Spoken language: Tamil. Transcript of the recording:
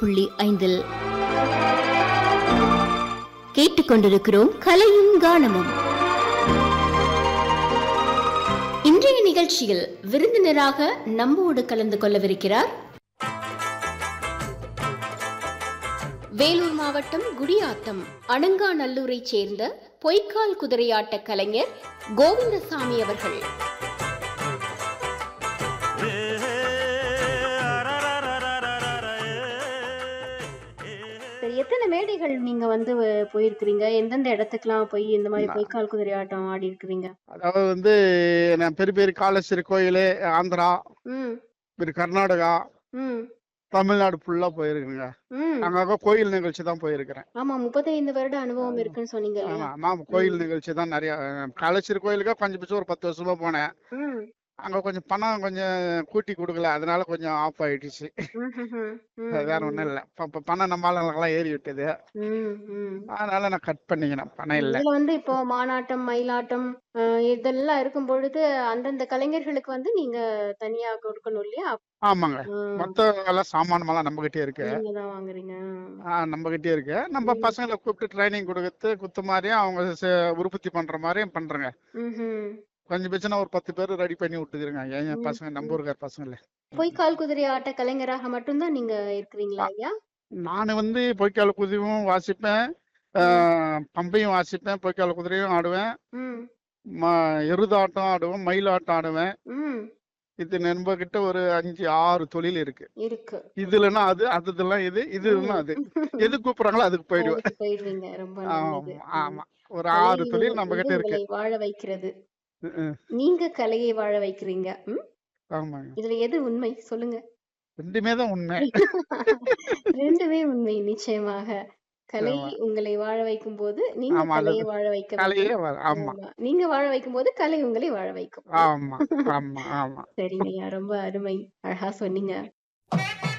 புள்ளி ஐந்தில் கேட்டுக்கொண்டிருக்கிறோம் கலையும் கானமும் இன்றைய நிகழ்ச்சியில் விருந்தினராக நம்மோடு கலந்து கொள்ளவிருக்கிறார் வேலூர் மாவட்டம் குடியாத்தம் அணங்காநல்லூரைச் சேர்ந்த பொய்க்கால் குதிரையாட்ட கலைஞர் கோவிந்தசாமி அவர்கள் சரி எத்தனை மேடைகள் நீங்க வந்து அஹ், போயிருக்கிறீங்க எந்தெந்த இடத்துக்குலாம் போய் இந்த மாதிரி பொய்க்கால் குதிரை ஆட்டம் ஆடி இருக்கிறீங்க அதாவது வந்து நான் பெரிய பெரிய காலேஸ்வரி கோயில் ஆந்திரா ம் பெரிய கர்நாடகா ம் தமிழ்நாடு ஃபுல்லா போயிருக்குங்க ம் அங்கங்க கோயில் நிகழ்ச்சி தான் போயிருக்கிறேன் ஆமா முப்பத்தைந்து வருட அனுபவம் இருக்குன்னு சொன்னீங்க இல்லையா? ஆமா நான் கோயில் நிகழ்ச்சி தான் நிறைய காலேஸ்வரி கோயிலுக்கு கொஞ்சம் பிடிச்சி ஒரு பத்து வருஷமா போனேன் ம் அங்க கொஞ்சம் பணம் கொஞ்சம் கூட்டி கொடுக்கல அதனால கொஞ்சம் ஆஃப் ஆயிடுச்சு ம்ஹும்ஹும். ம், அது வேற ஒண்ணும் இல்ல இப்ப இப்ப பணம் நம்ம ஆளுங்களுக்கெல்லாம் ஏறி விட்டது ம், ம். அதனால நான் கட் பண்ணிக்கினேன் பணம் இல்ல இதுல வந்து இப்போ மானாட்டம் மயிலாட்டம் அஹ், இதெல்லாம் இருக்கும் பொழுது அந்தந்த கலைஞர்களுக்கு வந்து நீங்க தனியா கொடுக்கணும் இல்லையா ஆமாங்க ம், மொத்த எல்லாம் சாமானமெல்லாம் நம்ம கிட்டே இருக்கு நீங்க தான் வாங்குறீங்க ஆஹ் நம்ம கிட்டே இருக்கு நம்ம பசங்களை கூப்பிட்டு ட்ரைனிங் கொடுத்து குத்து மாதிரியும் அவங்க செ- உற்பத்தி பண்ற மாதிரியும் பண்றேங்க ம்ஹும். கொஞ்சம் பிரச்சனை ஒரு பத்து பேர் ரெடி பண்ணி விட்டுக்கிறேங்க ஏன் என் பசங்க நம்ம ஊருக்கார பசங்கள பொய்க்கால் குதிரை ஆட்ட கலைஞராக மட்டும்தான் நீங்க இருக்கிறீங்களா ஐயா நான் வந்து பொய்க்கால குதிரையும் வாசிப்பேன் ஆஹ் பம்பையும் வாசிப்பேன் பொய்க்கால குதிரையும் ஆடுவேன் ம் ம- எருதாட்டம் ஆடுவேன் மயிலாட்டம் ஆடுவேன் ம் இது நம்ம கிட்ட ஒரு அஞ்சு ஆறு தொழில் இருக்கு இருக்கு இதுலன்னா அது அது இதெல்லாம் இது இது இல்லைன்னா அது எது கூப்பிடுறாங்களோ அதுக்கு போயிடுவேன் அதுக்கு போயிடுவீங்க ரொம்ப நல்லது ஆமா ஆமா ஒரு ஆறு கலை தொழில் நம்ம கிட்ட வந்து இருக்கு உங்களை வாழ வைக்கிறது ம், ம். நீங்க கலையை வாழ வைக்கிறீங்க ம்? ஆமாங்க இதுல எது உண்மை சொல்லுங்க ரெண்டுமே தான் உண்மை ரெண்டுமே உண்மை நிச்சயமாக கலை ஆமா. உங்களை வாழ வைக்கும் போது நீங்க ஆமா, அது கலையை வாழ வைக்க கலையே வேண்டும். வர ஆமா ஆமா. நீங்க வாழ வைக்கும் போது கலை உங்களை வாழ வைக்கும் ஆமா ஆமா ஆமா சரிங்கய்யா ரொம்ப அருமை அழகா சொன்னீங்க